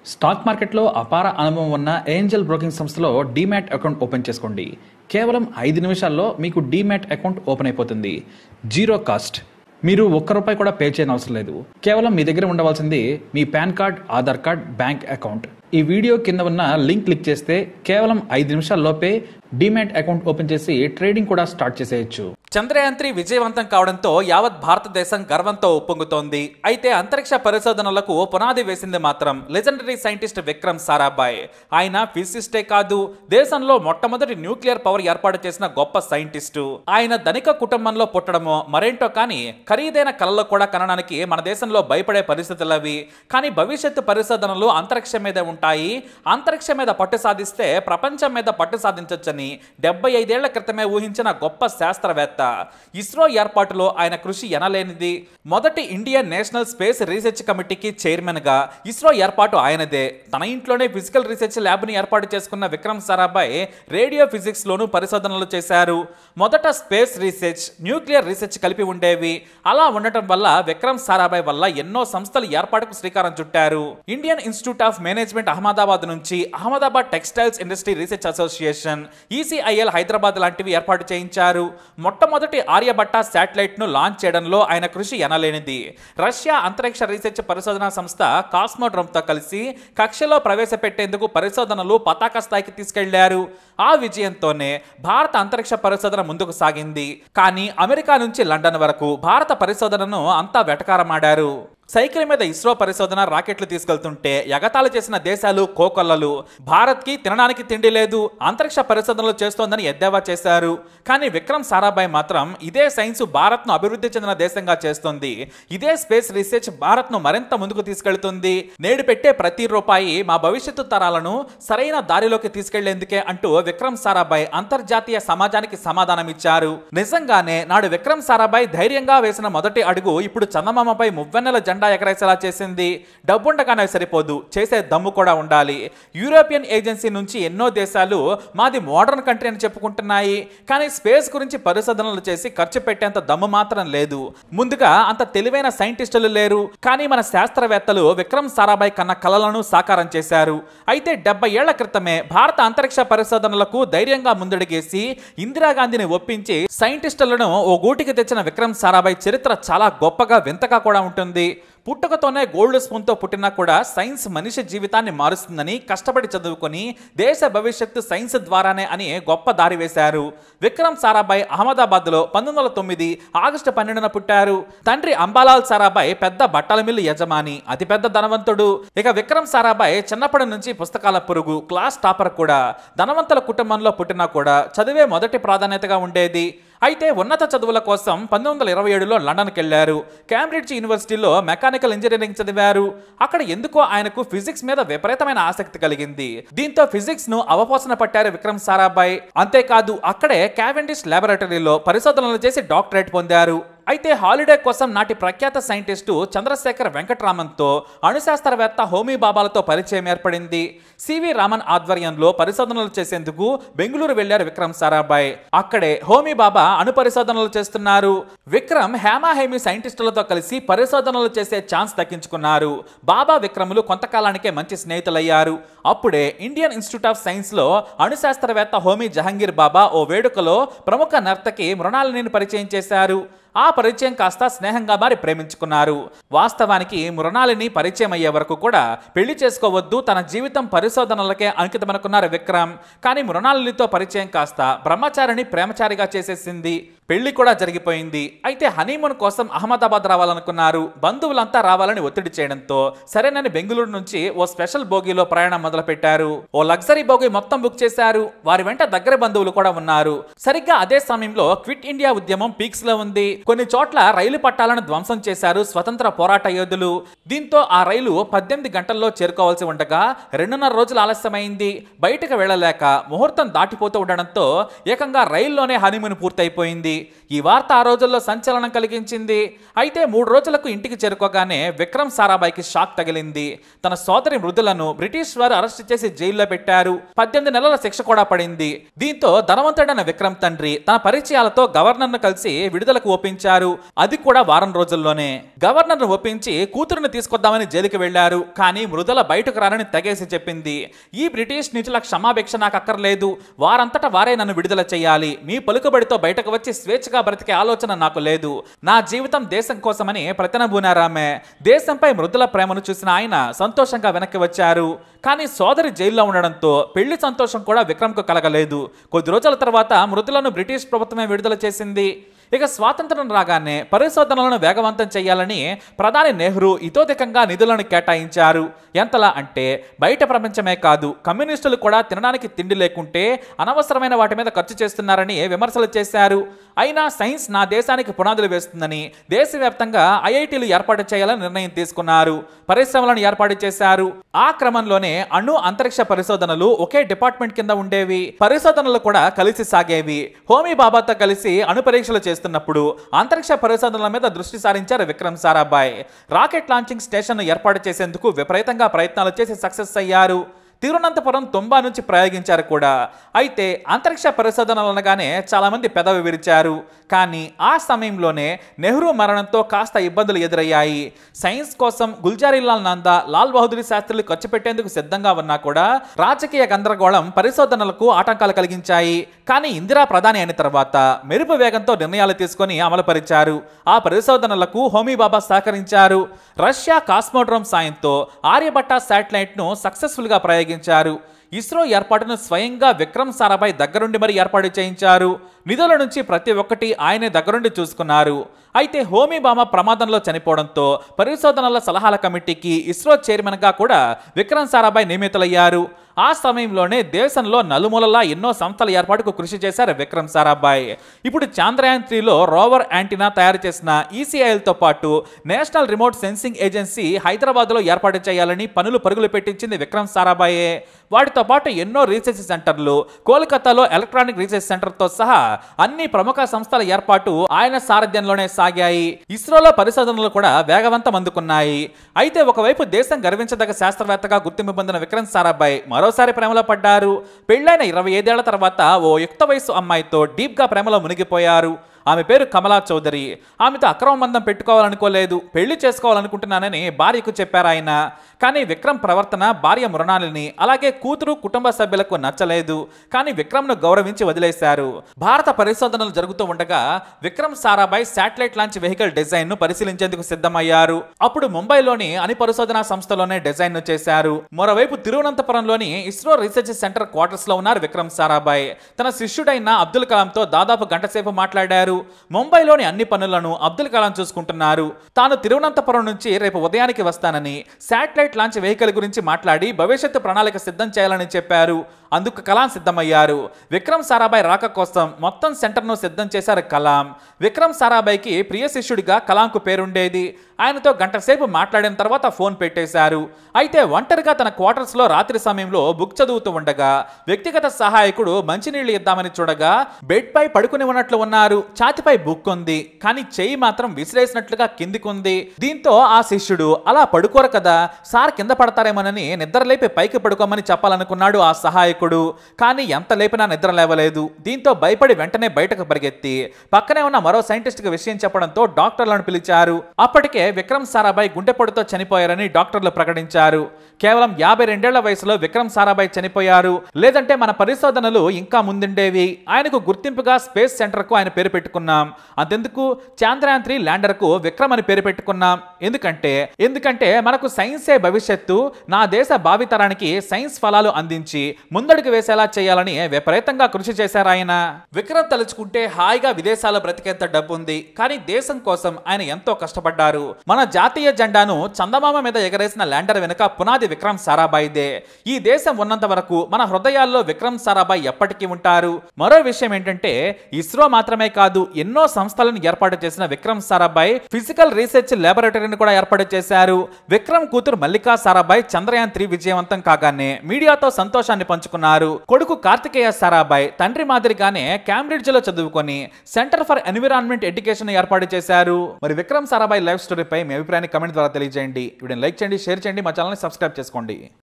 stock మార్కెట్లో అపార అనుభవం ఉన్న ఏంజల్ బ్రోకింగ్ సంస్థలో డీమ్యాట్ అకౌంట్ ఓపెన్ చేసుకోండి కేవలం ఐదు నిమిషాల్లో మీకు డీమ్యాట్ అకౌంట్ ఓపెన్ అయిపోతుంది జీరో కాస్ట్ మీరు ఒక్క రూపాయి కూడా పే చేయని అవసరం లేదు కేవలం మీ దగ్గర ఉండవలసింది మీ pan card Aadhaar card bank account ఈ వీడియో కింద ఉన్న లింక్ క్లిక్ చేస్తే కేవలం ఐదు నిమిషాల్లోపే డీమ్యాట్ అకౌంట్ ఓపెన్ చేసి ట్రేడింగ్ కూడా స్టార్ట్ చేసేయచ్చు చంద్రయాన్ త్రీ విజయవంతం కావడంతో యావత్ భారతదేశం గర్వంతో ఉప్పొంగుతోంది అయితే అంతరిక్ష పరిశోధనలకు పునాది వేసింది మాత్రం లెజెండరీ సైంటిస్ట్ విక్రమ్ సారాభాయ్ ఆయన ఫిజిసిస్టే కాదు దేశంలో మొట్టమొదటి న్యూక్లియర్ పవర్ ఏర్పాటు చేసిన గొప్ప సైంటిస్టు ఆయన ధనిక కుటుంబంలో పుట్టడమో మరేంటో కానీ ఖరీదైన కళలో కూడా కనడానికి మన దేశంలో భయపడే పరిస్థితులు అవి కానీ భవిష్యత్తు పరిశోధనలు అంతరిక్షం మీద ఉంటాయి అంతరిక్షం మీద పట్టు సాధిస్తే ప్రపంచం మీద పట్టు సాధించొచ్చని డెబ్బై ఐదేళ్ల క్రితమే ఊహించిన గొప్ప శాస్త్రవేత్త ఇస్రో ఏర్పాటులో ఆయన కృషి ఎనలేనిది మొదటి ఇండియన్ నేషనల్ స్పేస్ రీసెర్చ్ కమిటీకి చైర్మన్ గా ఇస్రో ఏర్పాటు ఆయనదే తన ఇంట్లోనే ఫిజికల్ రీసెర్చ్ ల్యాబ్ ని ఏర్పాటు చేసుకున్న విక్రమ్ సారాభాయ్ రేడియో ఫిజిక్స్ లోను పరిశోధనలు చేశారు మొదట స్పేస్ రీసెర్చ్ న్యూక్లియర్ రీసెర్చ్ కలిపి ఉండేవి అలా ఉండటం వల్ల విక్రమ్ సారాభాయ్ వల్ల ఎన్నో సంస్థలు ఏర్పాటుకు శ్రీకారం చుట్టారు Indian Institute of Management Ahmedabad నుంచి Ahmedabad textiles industry research association ECIL Hyderabad లాంటివి ఏర్పాటు చేయించారు మొట్టమొదటి ఆర్యభట్ట శాటిలైట్ ను లాంచ్ చేయడంలో ఆయన కృషి ఎనలేనిది రష్యా అంతరిక్ష రీసెర్చ్ పరిశోధన సంస్థ కాస్మోడ్రమ్ తో కలిసి కక్షలో ప్రవేశపెట్టేందుకు పరిశోధనలు పతాక స్థాయికి తీసుకెళ్లారు ఆ విజయంతోనే భారత అంతరిక్ష పరిశోధన ముందుకు సాగింది కానీ అమెరికా నుంచి లండన్ వరకు భారత పరిశోధనను అంతా వెటకారమాడారు సైకిల్ మీద ఇస్రో పరిశోధన రాకెట్లు తీసుకెళ్తుంటే ఎగతాళి చేసిన దేశాలు కోకొల్లలు భారత్కి తినడానికి తిండి లేదు అంతరిక్ష పరిశోధనలు చేస్తోందని ఎద్దేవా చేశారు కానీ విక్రమ్ సారాభాయ్ మాత్రం ఇదే సైన్స్ భారత్ను అభివృద్ధి చెందిన దేశంగా చేస్తుంది ఇదే స్పేస్ రీసెర్చ్ భారత్ను మరింత ముందుకు తీసుకెళ్తుంది నేడు పెట్టే ప్రతి రూపాయి మా భవిష్యత్తు తరాలను సరైన దారిలోకి తీసుకెళ్లేందుకే అంటూ విక్రమ్ సారాభాయ్ అంతర్జాతీయ సమాజానికి సమాధానం ఇచ్చారు నిజంగానే నాడు విక్రమ్ సారాభాయ్ ధైర్యంగా వేసిన మొదటి అడుగు ఇప్పుడు చందమామపై మువ్వెన్నెల జెండా ఎగరేసేలా చేసింది డబ్బుండగానే సరిపోదు చేసే దమ్ము కూడా ఉండాలి యూరోపియన్ ఏజెన్సీ నుంచి ఎన్నో దేశాలు మాది మోడర్న్ కంట్రీ అని చెప్పుకుంటున్నాయి కానీ స్పేస్ గురించి పరిశోధనలు చేసి ఖర్చు పెట్టేంత దమ్ము మాత్రం లేదు ముందుగా అంత తెలివైన సైంటిస్టులు లేరు కానీ మన శాస్త్రవేత్తలు విక్రమ్ సారాభాయ్ కన్న కలలను సాకారం చేశారు అయితే డెబ్బై ఏళ్ల క్రితమే భారత అంతరిక్ష పరిశోధనలకు ధైర్యంగా ముందడుగేసి ఇందిరాగాంధీని ఒప్పించి సైంటిస్టులను ఓ గూటికి తెచ్చిన విక్రమ్ సారాభాయ్ చరిత్ర చాలా గొప్పగా వింతగా కూడా ఉంటుంది పుట్టుకతోనే గోల్డ్ స్పూన్తో పుట్టినా కూడా సైన్స్ మనిషి జీవితాన్ని మారుస్తుందని కష్టపడి చదువుకొని దేశ భవిష్యత్తు సైన్స్ ద్వారానే అని గొప్ప దారి వేశారు విక్రమ్ సారాభాయ్ అహ్మదాబాద్లో పంతొమ్మిది వందల తొమ్మిది ఆగస్టు పన్నెండున పుట్టారు తండ్రి అంబాలాల్ సారాభాయ్ పెద్ద బట్టల మిల్లు యజమాని అతిపెద్ద ధనవంతుడు ఇక విక్రమ్ సారాభాయ్ చిన్నప్పటి నుంచి పుస్తకాల పురుగు క్లాస్ టాపర్ కూడా ధనవంతుల కుటుంబంలో పుట్టినా కూడా చదివే మొదటి ప్రాధాన్యతగా ఉండేది అయితే ఉన్నత చదువుల కోసం పంతొమ్మిది వందల ఇరవై ఏడులో లండన్కి వెళ్లారు కేంబ్రిడ్జ్ యూనివర్సిటీలో మెకానికల్ ఇంజనీరింగ్ చదివారు అక్కడ ఎందుకో ఆయనకు ఫిజిక్స్ మీద విపరీతమైన ఆసక్తి కలిగింది దీంతో ఫిజిక్స్ ను అవపోసన పట్టారు విక్రమ్ సారాభాయ్ అంతేకాదు అక్కడే క్యావెండిష్ లాబొరేటరీలో పరిశోధనలు చేసి డాక్టరేట్ పొందారు అయితే హాలిడే కోసం నాటి ప్రఖ్యాత సైంటిస్టు చంద్రశేఖర్ వెంకట్రామన్తో అణుశాస్త్రవేత్త హోమీ బాబాలతో పరిచయం ఏర్పడింది సివి రామన్ ఆధ్వర్యంలో పరిశోధనలు చేసేందుకు బెంగళూరు వెళ్లారు విక్రమ్ సారాభాయ్ అక్కడే హోమీ బాబా అణు పరిశోధనలు చేస్తున్నారు విక్రమ్ హేమాహేమి సైంటిస్టులతో కలిసి పరిశోధనలు చేసే ఛాన్స్ దక్కించుకున్నారు బాబా విక్రములు కొంతకాలానికే మంచి స్నేహితులయ్యారు అప్పుడే ఇండియన్ ఇన్స్టిట్యూట్ ఆఫ్ సైన్స్ లో అణుశాస్త్రవేత్త హోమీ జహంగీర్ బాబా ఓ వేడుకలో ప్రముఖ నర్తకి మృణాలిని పరిచయం చేశారు ఆ పరిచయం కాస్త స్నేహంగా మారి ప్రేమించుకున్నారు వాస్తవానికి మృణాలిని పరిచయం అయ్యే వరకు కూడా పెళ్లి చేసుకోవద్దు తన జీవితం పరిశోధనలకే అంకితమనుకున్నారు విక్రమ్ కానీ మృణాలినితో పరిచయం కాస్త బ్రహ్మచారిని ప్రేమచారిగా చేసేసింది పెళ్లి కూడా జరిగిపోయింది అయితే హనీమూన్ కోసం అహ్మదాబాద్ రావాలనుకున్నారు బంధువులంతా రావాలని ఒత్తిడి చేయడంతో సరేనని బెంగళూరు నుంచి ఓ స్పెషల్ బోగీలో ప్రయాణం మొదలుపెట్టారు ఓ లగ్జరీ బోగి మొత్తం బుక్ చేశారు వారి వెంట దగ్గర బంధువులు కూడా ఉన్నారు సరిగ్గా అదే సమయంలో క్విట్ ఇండియా ఉద్యమం పీక్స్ లో ఉంది కొన్ని చోట్ల రైలు పట్టాలను ధ్వంసం చేశారు స్వతంత్ర పోరాట యోధులు దీంతో ఆ రైలు పద్దెనిమిది గంటల్లో చేరుకోవాల్సి ఉండగా రెండున్నర రోజులు ఆలస్యమైంది బయటకు వెళ్ళలేక ముహూర్తం దాటిపోతూ ఉండడంతో ఏకంగా రైల్లోనే హనీమూన్ పూర్తయిపోయింది ఈ వార్త ఆ రోజుల్లో సంచలనం కలిగించింది అయితే మూడు రోజులకు ఇంటికి చేరుకోగానే విక్రమ్ సారాభాయ్కి షాక్ తగిలింది తన సోదరి మృదులను బ్రిటిష్ వారు అరెస్ట్ చేసి జైల్లో పెట్టారు పద్దెనిమిది నెలల శిక్ష కూడా పడింది దీంతో ధనవంతుడైన విక్రమ్ తండ్రి తన పరిచయాలతో గవర్నర్ను కలిసి విడుదలకు ఒప్పించారు అది కూడా వారం రోజుల్లోనే గవర్నర్ను ఒప్పించి కూతురుని తీసుకొద్దామని జైలుకి వెళ్లారు కానీ మృదుల బయటకు రానని తెగేసి చెప్పింది ఈ బ్రిటిష్ నీచుల క్షమాభిక్ష నాకు అక్కర్లేదు వారంతటా వారే నన్ను విడుదల చేయాలి మీ పలుకుబడితో బయటకు వచ్చి స్వేచ్ఛగా బ్రతికే ఆలోచన నాకు లేదు నా జీవితం దేశం కోసమని ప్రతినబూనారామే దేశంపై మృదుల ప్రేమను చూసిన ఆయన సంతోషంగా వెనక్కి వచ్చారు కానీ సోదరి జైల్లో ఉండడంతో పెళ్లి సంతోషం కూడా విక్రమ్కు కలగలేదు కొద్ది రోజుల తర్వాత మృదులను బ్రిటిష్ ప్రభుత్వమే విడుదల చేసింది ఇక స్వాతంత్రం రాగానే పరిశోధనలను వేగవంతం చేయాలని ప్రధాని నెహ్రూ ఇతోధికంగా నిధులను కేటాయించారు ఎంతలా అంటే బయట ప్రపంచమే కాదు కమ్యూనిస్టులు కూడా తినడానికి తిండి లేకుంటే అనవసరమైన వాటి మీద ఖర్చు చేస్తున్నారని విమర్శలు చేశారు అయినా సైన్స్ నా దేశానికి పునాదులు వేస్తుందని దేశవ్యాప్తంగా ఐఐటీలు ఏర్పాటు చేయాలని నిర్ణయం తీసుకున్నారు పరిశ్రమలను ఏర్పాటు చేశారు ఆ క్రమంలోనే అణు అంతరిక్ష పరిశోధనలు ఒకే డిపార్ట్మెంట్ కింద ఉండేవి పరిశోధనలు కూడా కలిసి సాగేవి హోమీ బాబాతో కలిసి అణు పరీక్షలు చేస్తున్నప్పుడు అంతరిక్ష పరిశోధనల మీద దృష్టి సారించారు Vikram Sarabhai rocket launching station ఏర్పాటు చేసేందుకు విపరీతంగా ప్రయత్నాలు చేసి సక్సెస్ అయ్యారు తిరువనంతపురం తుంబా నుంచి ప్రయోగించారు కూడా అయితే అంతరిక్ష పరిశోధనలు అనగానే చాలామంది పెదవి విరిచారు కానీ ఆ సమయంలోనే నెహ్రూ మరణంతో కాస్త ఇబ్బందులు ఎదురయ్యాయి సైన్స్ కోసం గుల్జారీలాల్ నందా లాల్ బహదూర్ శాస్త్రులు ఖర్చు పెట్టేందుకు సిద్ధంగా ఉన్నా కూడా రాజకీయ గందరగోళం పరిశోధనలకు ఆటంకాలు కలిగించాయి కానీ ఇందిరా ప్రధాని అయిన తర్వాత మెరుపు వేగంతో నిర్ణయాలు తీసుకొని అమలుపరిచారు ఆ పరిశోధనలకు హోమీ బాబా సహకరించారు రష్యా కాస్మోడ్రోమ్ సాయంతో ఆర్యభట్ట శాటిలైట్ను సక్సెస్ఫుల్గా ప్రయోగించారు ఇస్రో ఏర్పాటును స్వయంగా విక్రమ్ సారాభాయ్ దగ్గరుండి మరి ఏర్పాటు చేయించారు నిధుల నుంచి ప్రతి ఒక్కటి ఆయనే దగ్గరుండి చూసుకున్నారు అయితే హోమీ బామ ప్రమాదంలో చనిపోవడంతో పరిశోధనల సలహాల కమిటీకి ఇస్రో చైర్మన్గా కూడా విక్రమ్ సారాభాయ్ నియమితులయ్యారు ఆ సమయంలోనే దేశంలో నలుమూలలా ఎన్నో సంస్థల ఏర్పాటుకు కృషి చేశారు విక్రమ్ సారాభాయ్ ఇప్పుడు చాంద్రయాన్ త్రీలో రోవర్ యాంటీనా తయారు చేసిన ఈసీఐలతో పాటు నేషనల్ రిమోట్ సెన్సింగ్ ఏజెన్సీ హైదరాబాద్లో ఏర్పాటు చేయాలని పనులు పరుగులు పెట్టించింది విక్రమ్ సారాభాయే వాటితో పాటు ఎన్నో రీసెర్చ్ సెంటర్లు కోల్కతాలో ఎలక్ట్రానిక్ రీసెర్చ్ సెంటర్తో సహా అన్ని ప్రముఖ సంస్థల ఏర్పాటు ఆయన సారథ్యంలోనే సాగాయి ఇస్రోలో పరిశోధనలు కూడా వేగవంతం అందుకున్నాయి అయితే ఒకవైపు దేశం గర్వించదగ్గ శాస్త్రవేత్తగా గుర్తింపు పొందిన విక్రమ్ సారాభాయ్ మరోసారి ప్రేమలో పడ్డారు పెళ్లైన ఇరవై ఐదేళ్ల తర్వాత ఓ యుక్త వయసు అమ్మాయితో డీప్గా ప్రేమలో మునిగిపోయారు ఆమె పేరు కమలా చౌదరి ఆమెతో అక్రమ బంధం పెట్టుకోవాలనుకోలేదు పెళ్లి చేసుకోవాలనుకుంటున్నానని భార్యకు చెప్పారు ఆయన కానీ విక్రమ్ ప్రవర్తన భార్య మృణాలిని అలాగే కూతురు కుటుంబ సభ్యులకు నచ్చలేదు కానీ విక్రమ్ను గౌరవించి వదిలేశారు భారత పరిశోధనలు జరుగుతూ ఉండగా Vikram Sarabhai satellite launch vehicle design ను పరిశీలించేందుకు సిద్ధమయ్యారు అప్పుడు ముంబైలోని అణి పరిశోధన సంస్థలోనే డిజైన్ ను చేశారు మరోవైపు తిరువనంతపురంలోని ఇస్రో రీసెర్చ్ సెంటర్ క్వార్టర్స్ లో ఉన్నారు విక్రమ్ సారాభాయ్ తన శిష్యుడైన అబ్దుల్ కలాంతో దాదాపు గంట సేపు మాట్లాడారు ముంబైలోని అన్ని పనులను అబ్దుల్ కలాం చూసుకుంటున్నారు తాను తిరువనంతపురం నుంచి రేపు ఉదయానికి వస్తానని శాటిలైట్ లాంచ్ వెహికల్ గురించి మాట్లాడి భవిష్యత్తు ప్రణాళిక సిద్ధం చేయాలని చెప్పారు అందుకు కలాం సిద్ధమయ్యారు విక్రమ్ సారాభాయ్ రాక కోసం మొత్తం సెంటర్ను సిద్ధం చేశారు కలాం విక్రమ్ సారాభాయ్కి ప్రియ శిష్యుడిగా కలాంకు పేరుండేది ఆయనతో గంట సేపు మాట్లాడిన తర్వాత ఫోన్ పెట్టేశారు అయితే ఒంటరిగా తన క్వార్టర్స్లో రాత్రి సమయంలో బుక్ చదువుతూ ఉండగా వ్యక్తిగత సహాయకుడు మంచినీళ్లు ఇద్దామని చూడగా బెడ్ పై పడుకుని ఉన్నట్లు ఉన్నారు ఛాతిపై బుక్ ఉంది కానీ చెయ్యి మాత్రం విసిరేసినట్లుగా కిందికుంది దీంతో ఆ శిష్యుడు అలా పడుకోరు కదా సార్ కింద పడతారేమోనని నిద్ర లేపి పైకి పడుకోమని చెప్పాలనుకున్నాడు ఆ సహాయకుడు కానీ ఎంత లేపినా నిద్ర లేవలేదు దీంతో భయపడి వెంటనే బయటకు పరిగెత్తి పక్కనే ఉన్న మరో సైంటిస్ట్ కి విషయం చెప్పడంతో డాక్టర్లను పిలిచారు అప్పటికే విక్రమ్ సారాభాయ్ గుండెపోటుతో చనిపోయారని డాక్టర్లు ప్రకటించారు కేవలం యాభై రెండేళ్ల వయసులో విక్రమ్ సారాభాయ్ చనిపోయారు లేదంటే మన పరిశోధనలు ఇంకా ముందుండేవి ఆయనకు గుర్తింపుగా స్పేస్ సెంటర్ కు ఆయన పేరు పెట్టుకున్నాం అంతెందుకు చాంద్రయాన్ త్రీ ల్యాండర్ కు విక్రమ్ అని పేరు పెట్టుకున్నాం ఎందుకంటే ఎందుకంటే మనకు సైన్సే భవిష్యత్తు నా దేశ భావితరానికి సైన్స్ ఫలాలు అందించి ముందడుగు వేసేలా చేయాలని విపరీతంగా కృషి చేశారు ఆయన విక్రమ్ తలుచుకుంటే హాయిగా విదేశాల్లో బ్రతికేంత డబ్బు ఉంది కానీ దేశం కోసం ఆయన ఎంతో కష్టపడ్డారు మన జాతీయ జెండాను చందమామ మీద ఎగరేసిన ల్యాండర్ వెనుక పునాది విక్రమ్ సారాభాయిదే ఈ దేశం ఉన్నంత వరకు మన హృదయాల్లో విక్రమ్ సారాభాయ్ ఎప్పటికీ ఉంటారు మరో విషయం ఏంటంటే ఇస్రో మాత్రమే కాదు ఎన్నో సంస్థలను ఏర్పాటు చేసిన విక్రమ్ సారాభాయ్ ఫిజికల్ రీసెర్చ్ ల్యాబొరేటరీని కూడా ఏర్పాటు చేశారు విక్రమ్ కూతురు మల్లికా సారాభాయ్ చంద్రయాన్ త్రీ విజయవంతం కాగానే మీడియాతో సంతోషాన్ని పంచుకున్నారు కొడుకు కార్తికేయ సారాభాయ్ తండ్రి మాదిరిగానే కేంబ్రిడ్జ్ లో చదువుకొని సెంటర్ ఫర్ ఎన్విరాన్మెంట్ ఎడ్యుకేషన్ ఏర్పాటు చేశారు మరి విక్రమ్ సారాభాయ్ లైఫ్ స్టోరీపై మీ అభిప్రాయాన్ని కమెంట్ ద్వారా తెలియజేయండి వీడియోని లైక్ చేయండి షేర్ చేయండి మా ఛానల్ని సబ్స్క్రైబ్ చేసుకోండి